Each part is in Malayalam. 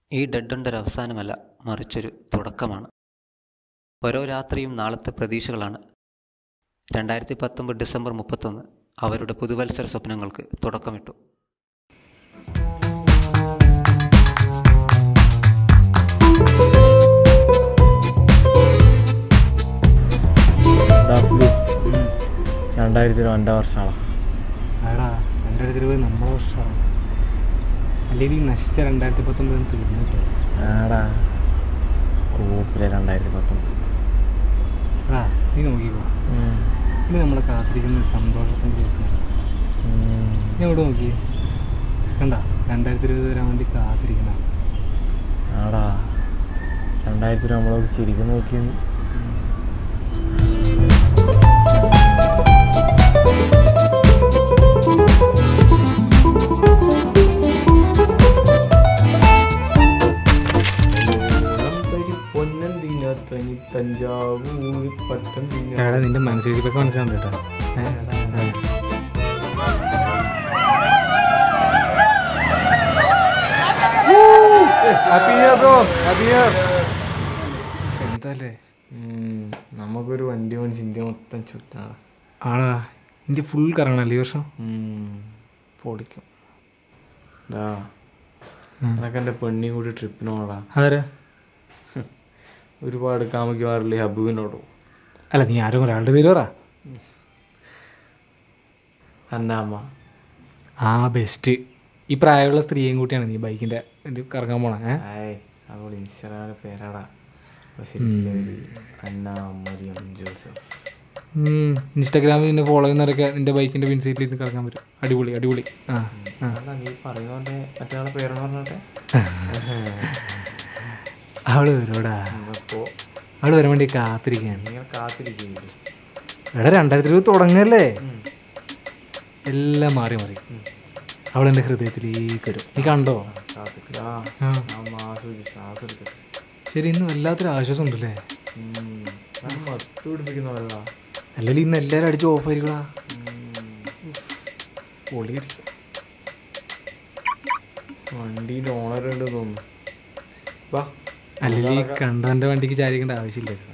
ഈ ഡെഡുണ്ടൊരു അവസാനമല്ല മറിച്ചൊരു തുടക്കമാണ് ഓരോ രാത്രിയും നാളത്തെ പ്രതീക്ഷകളാണ് രണ്ടായിരത്തി പത്തൊമ്പത് ഡിസംബർ മുപ്പത്തൊന്ന് അവരുടെ പുതുവത്സര സ്വപ്നങ്ങൾക്ക് തുടക്കമിട്ടു ഡബ്ല്യു രണ്ടായിരത്തി രണ്ടാം വർഷമാണ് ആടാ രണ്ടായിരത്തി ഇരുപത് നമ്മളെ വർഷമാണ് അല്ലെങ്കിൽ ഈ നശിച്ച രണ്ടായിരത്തി പത്തൊമ്പതിൽ തീർന്നിട്ടോ ആടാ കൂപ്പിലെ രണ്ടായിരത്തി പത്തൊമ്പത് എടാ നീ നോക്കിക്കോ ഇനി നമ്മളെ കാത്തിരിക്കുന്ന ഒരു സന്തോഷത്തിൻ്റെ ദിവസമാണ് നീ അവിടെ നോക്കി കണ്ട രണ്ടായിരത്തി ഇരുപത് വരാൻ വേണ്ടി കാത്തിരിക്കുന്ന ആടാ രണ്ടായിരത്തി നമ്മളൊക്കെ ശരിക്കും നോക്കി പൊന്നന്തിന തനി തഞ്ചാവൂർ പട്ടം എടാ നിന്റെ മനസ്സിലിരിപ്പൊക്കെ മനസ്സിലാവുണ്ട് കേട്ടോ എന്തല്ലേ നമുക്കൊരു വണ്ടി മേടിച്ച് ഇന്ത്യ മൊത്തം ചുറ്റാണ് ആടാ ഇന്ത്യ ഫുൾ കറങ്ങണല്ലേ ഈ വർഷം പൊളിക്കും ഡാ എനക്ക് എൻ്റെ പെണ്ണി കൂടി ട്രിപ്പിന് പോടാ അതാരാ ഒരുപാട് കാമിക്കുമാറില്ലേ ഹബുവിനോടോ അല്ല നീ ആരും ഒരാളുടെ പേര് പറ എൻ്റെ അമ്മ ആ ബെസ്റ്റ് ഈ പ്രായമുള്ള സ്ത്രീയും കൂട്ടിയാണ് നീ ബൈക്കിൻ്റെ കറങ്ങാൻ പോണേ ഏ ആയ് അവൾ ഈശ്വരാൻ്റെ പേരാടാ അപ്പൊ ശരിക്കും അന്ന മറിയം ജോസഫ് ഉം, ഇൻസ്റ്റാഗ്രാമിൽ നിന്നെ ഫോളോ ചെയ്യുന്നവരൊക്കെ നിന്റെ ബൈക്കിൻ്റെ പിൻസൈറ്റിൽ ഇരുന്ന് കിടക്കാൻ പറ്റും അടിപൊളി അടിപൊളി ആ ആ അല്ല നീ പറയുന്നവൻ്റെ മറ്റേ പേരെന്ന് പറഞ്ഞോട്ടെ അവള് വരോടാ അപ്പോൾ അവള് വരാൻ വേണ്ടി കാത്തിരിക്കാൻ ഇങ്ങനെ കാത്തിരിക്കുകയില്ലേ എടാ രണ്ടായിരത്തി ഇരുപത് തുടങ്ങല്ലേ എല്ലാം മാറി മാറി അവൾ എൻ്റെ ഹൃദയത്തിലേക്ക് വരും നീ കണ്ടോ കാത്തിരിക്കുക ആ ഞാൻ ആസ്വദിച്ചു ശ്വാസം എടുക്കട്ടെ ശരി ഇന്ന് വല്ലാത്തൊരു ആശ്വാസം ഉണ്ടല്ലേ ഞാൻ മത്ത് പിടിപ്പിക്കുന്നവരല്ല അല്ലെങ്കിൽ ഇന്ന് എല്ലാവരും അടിച്ച് ഓഫ് ആയിരിക്കടാ പൊളിയായിരിക്കും വണ്ടിയിൽ ഓണർ ഉണ്ട് തോന്നുന്നു വാ അല്ലെങ്കിൽ ഈ കണ്ടവൻ്റെ വണ്ടിക്ക് ചാരിക്കേണ്ട ആവശ്യമില്ലല്ലോ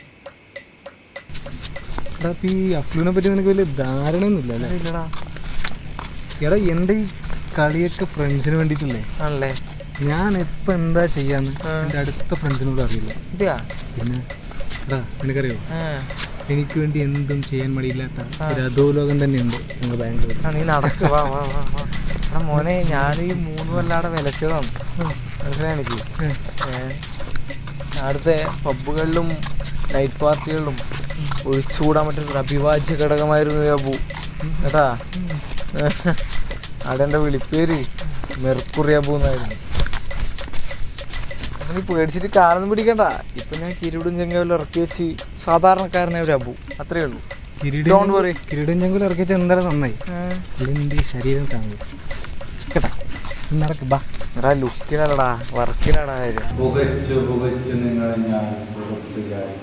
എടാ ഇപ്പം ഈ അഫ്ലുവിനെ പറ്റി നിനക്ക് വലിയ ധാരണയൊന്നുമില്ല അല്ലേ ഇല്ലടാ എടാ എൻ്റെ ഈ കളിയൊക്കെ ഫ്രണ്ട്സിന് വേണ്ടിയിട്ടല്ലേ ആണല്ലേ ഞാൻ ഇപ്പം എന്താ ചെയ്യാന്ന് എൻ്റെ അടുത്ത ഫ്രണ്ട്സിനോട് അറിയില്ല ഇതാ പിന്നെ എടാ നിനക്കറിയോ എനിക്ക് വേണ്ടി എന്തും ചെയ്യാൻ മടിയില്ലാത്ത ഒരു അധോലോകം തന്നെയുണ്ട് ഞങ്ങൾ ബാംഗ്ലൂർ നീ നടക്ക് വാ വാ വാ വാ എടാ മോനെ ഞാൻ ഈ മൂന്ന് കൊല്ലാടെ വിലച്ചതാണ് മനസ്സിലായി എനിക്ക് അവിടുത്തെ പബ്ബുകളിലും നൈറ്റ് പാർട്ടികളിലും ഒഴിച്ചുകൂടാൻ പറ്റുന്ന ഒരു അഭിവാജ്യ ഘടകമായിരുന്നു ഈ അബു കേട്ടാ അവിടെ എൻ്റെ വിളിപ്പേര് മെർക്കുറി അബു എന്നായിരുന്നു അപ്പൊ നീ പേടിച്ചിട്ട് കാലൊന്നും പിടിക്കണ്ട ഇപ്പൊ ഞാൻ കിരീടും ചെങ്കലും ഇറക്കി വെച്ച് സാധാരണക്കാരനെ ഒരു അബു അത്രേ ഉള്ളൂ Don't worry. കിരീടം ചെങ്കിൽ ഇറക്കി വെച്ചാൽ എന്തായാലും നന്നായി അതിൻ്റെ ശരീരം താങ്ങി കേട്ടാ നടക്ക് ബാ എടാ ലുക്കിനല്ലടാ വർക്കിനാടാ കാര്യം പുകച്ചു പുകച്ചു നിങ്ങളെ ഞാൻ പുറത്തു ചാടി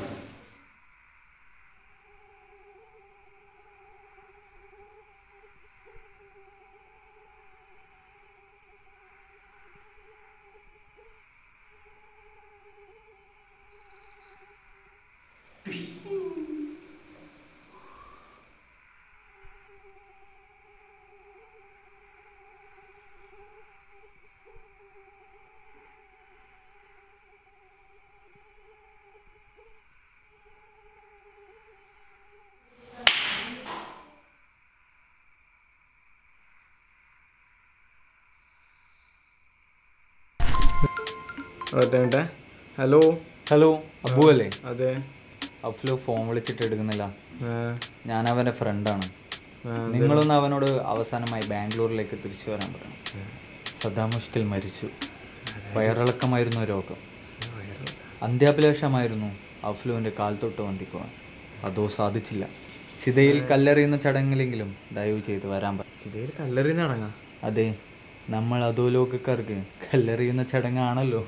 ഹലോ ഹലോ അബു അല്ലേ അതെ അഫ്ലു ഫോൺ വിളിച്ചിട്ട് എടുക്കുന്നില്ല ആ, ഞാൻ അവൻ്റെ ഫ്രണ്ടാണ് ആ, നിങ്ങളൊന്ന് അവനോട് അവസാനമായി ബാംഗ്ലൂരിലേക്ക് തിരിച്ചു വരാൻ പറയണം സദാ മുഷ്കിൽ മരിച്ചു വയറിളക്കമായിരുന്നു രോഗം അന്ത്യാഭിലാഷമായിരുന്നു അഫ്ലുവിൻ്റെ കാൽ തൊട്ട് വന്ദിക്കുവാൻ അതോ സാധിച്ചില്ല ചിതയിൽ കല്ലെറിയുന്ന ചടങ്ങിലെങ്കിലും ദയവ് ചെയ്ത് വരാൻ പറ ചിതയിൽ കല്ലെറിയുന്ന അടങ്ങാ അതെ നമ്മൾ അധോലോകക്കാർക്ക് കല്ലെറിയുന്ന ചടങ്ങാണല്ലോ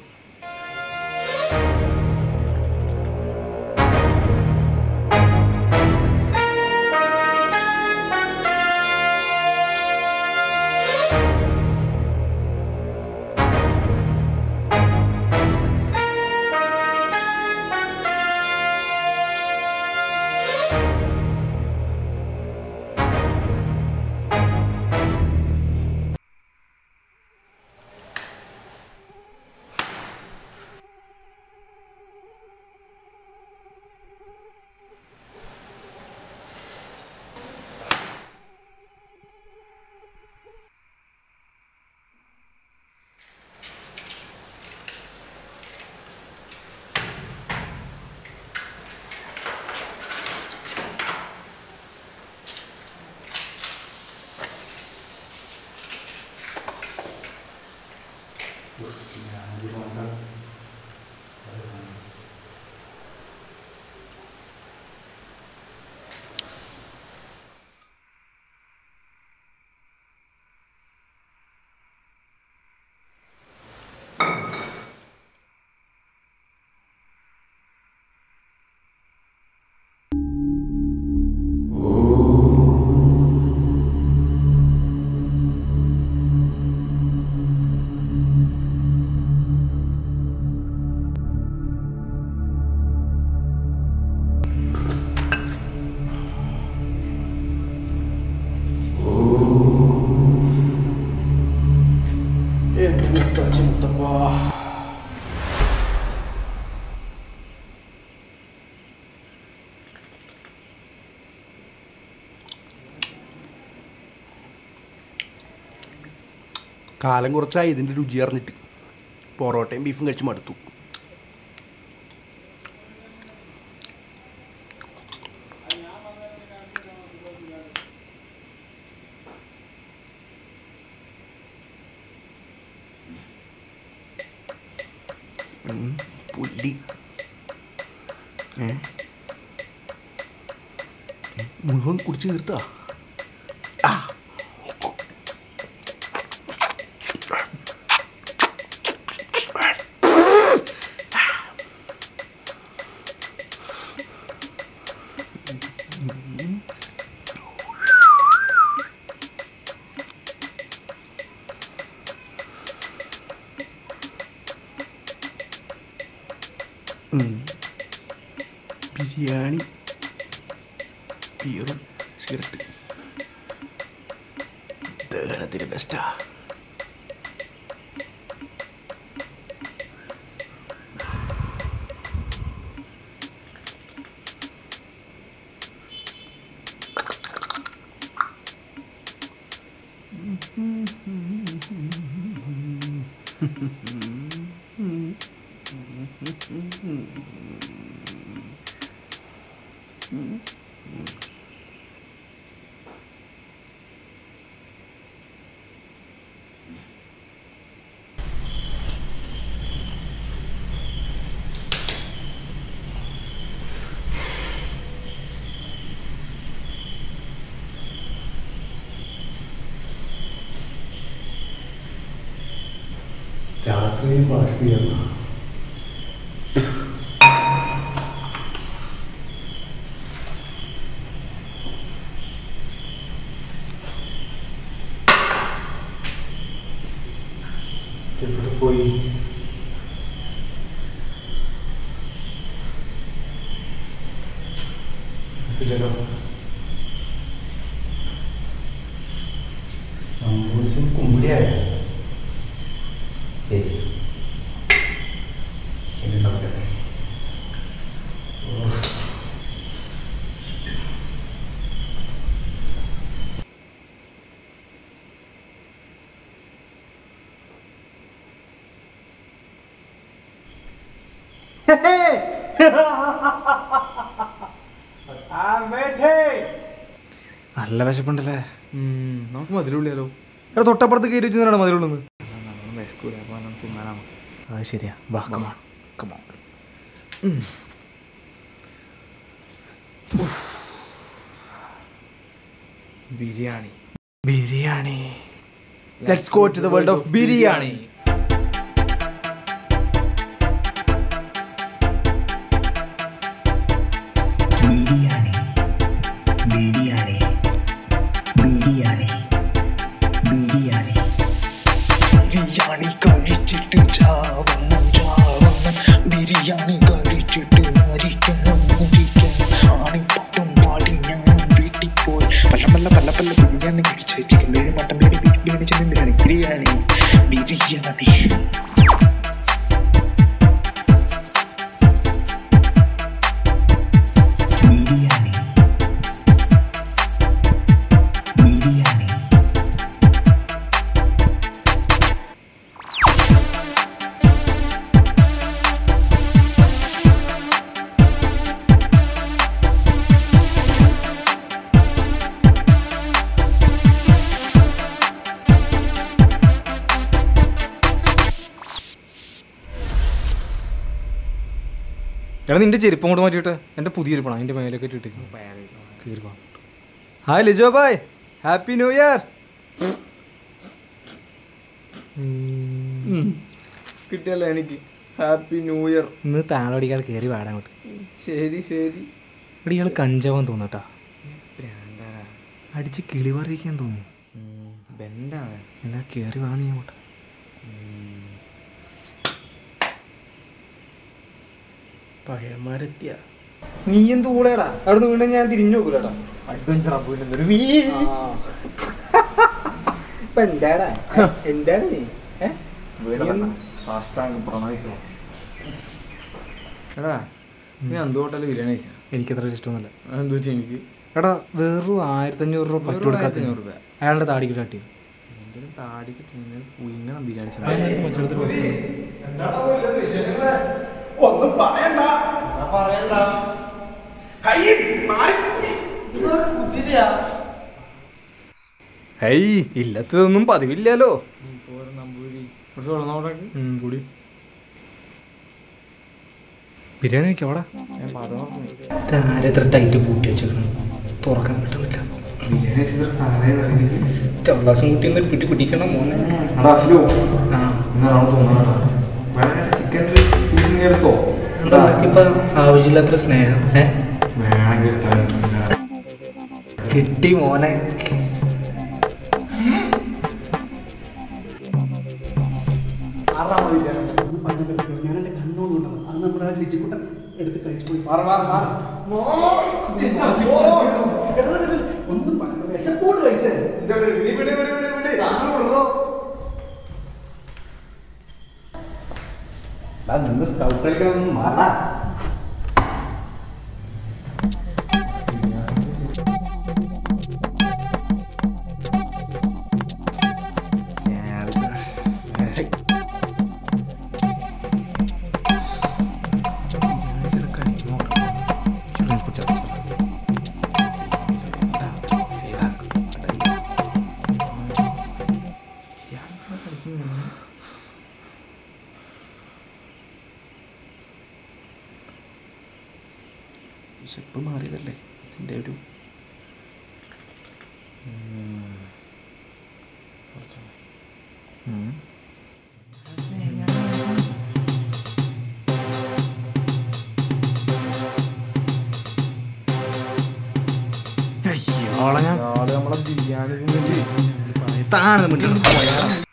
കാലം കുറച്ചായി ഇതിൻ്റെ രുചി അറിഞ്ഞിട്ട് പൊറോട്ടയും ബീഫും കഴിച്ച് മടുത്തു ഉം, പുല്ലി ഏ മുഴുവൻ കുടിച്ച് തീർത്താ ഉം. ബിരിയാണി ബിയറും സിഗരറ്റ് ദഹനത്തിന് ബെസ്റ്റാ രാത്രി ബാഷ്പീകരണ എവിടെ പോയി ഇല്ലല്ലോ സംഭവിച്ചും കുമ്പിടിയായ ഏയ് ഇനി നടക്കട്ടെ നല്ല വിശപ്പുണ്ടല്ലേ നമുക്ക് മതിലുള്ളിയാലോ എടാ തൊട്ടപ്പുറത്ത് കയറി വെച്ചാണ് മതിലുള്ളത് നമ്മൾ വിശക്കൂല അപ്പോൾ നമുക്ക് തിന്നാനാ അത് ശരിയാ വാ come on come on biryani biryani let's go to the world of biryani biryani biryani biryani biryani biryani കഴിച്ചിട്ട് ചാവണം ചാവണം ബിരിയാണി കഴിച്ചിട്ട് മരിക്കണം മരിക്കണം ആണിപ്പട്ടും പാടി ഞാൻ വീട്ടിൽ പോയി പല്ല പല്ല പല്ല പല്ല ബിരിയാണി കഴിച്ച് chicken biryani mutton biryani beef biryani chicken biryani biryani biryani biryani biryani എടാ നിന്റെ ചെരുപ്പം കൊണ്ട് മാറ്റിയിട്ട് എൻ്റെ പുതിയ ചെരുപ്പാണ് അതിൻ്റെ മേലൊക്കെ ഇട്ടിട്ട് കയറി വാ hi Lijo bye happy new year കിട്ടിയല്ലോ എനിക്ക് ഹാപ്പി ന്യൂ ഇയർ ഇന്ന് താഴെ അടിക്കാതെ കയറി വാടാൻ അങ്ങോട്ട് ശരി ശരി ഇവിടെ ഇയാൾ കഞ്ചാവാൻ തോന്നട്ടാ അടിച്ച് കിളി പറിയിക്കാൻ തോന്നുന്നു ബെൻഡാണ് എന്നാ കയറി വാണി അങ്ങോട്ട് പകയന്മാരെത്തിയ നീ എന്ത് കൂടെടാ അവിടെ നിന്ന് വീണ്ടും ഞാൻ തിരിഞ്ഞു നോക്കൂലടാ അഡ്വഞ്ചർ വീണ്ടും ഇപ്പൊ എന്താടാ എന്താണ് നീ സാഷ്ടാംഗം പ്രണയിച്ചോ എടാ നീ എന്ത് ഹോട്ടലിൽ ബിരിയാണി കഴിച്ചാ എനിക്കത്ര ഇഷ്ടമൊന്നുമില്ല എന്താ വെച്ചാൽ എനിക്ക് എടാ വെറും ആയിരത്തഞ്ഞൂറ് രൂപ പറ്റു വെറും കൊടുക്കാത്ത 1500 രൂപ. അയാളുടെ താടിക്ക് കാട്ടി താടിക്ക് പുയിങ്ങണം ബിരിയാണി ഒന്നും പറയണ്ട പറയണ്ട ഹേയ് ഇല്ലത്തതൊന്നും പതിവില്ലല്ലോ ഉം, കൂടി ബിരിയാണി വെക്കാം അവിടെ എത്ര ടൈറ്റ് പൂട്ടി വെച്ചേക്കണം തുറക്കാൻ പറ്റുന്നില്ല ബിരിയാണി ചവളാസം കൂട്ടി ഒന്ന് പിടി പിടിക്കണം മോനെ എന്താ ഇപ്പൊ ആവശ്യമില്ലാത്ത സ്നേഹം ഏ കിട്ടി മോനെ ഞാൻ എന്റെ കണ്ണോട് കൊണ്ടത് അത് നമ്മുടെ ആ ലിജിക്കുട്ടൻ എടുത്ത് കഴിച്ചു പോയി ഒന്നും പറയണ്ട വിശപ്പോട്ട് കഴിച്ചേ നിന്ന് സ്കൗട്ട് കളിക്കാതൊന്നും മാറാ വിശപ്പ് മാറിയതല്ലേ അതിന്റെ ഒരു നമ്മളെ ബിരിയാണി താഴെ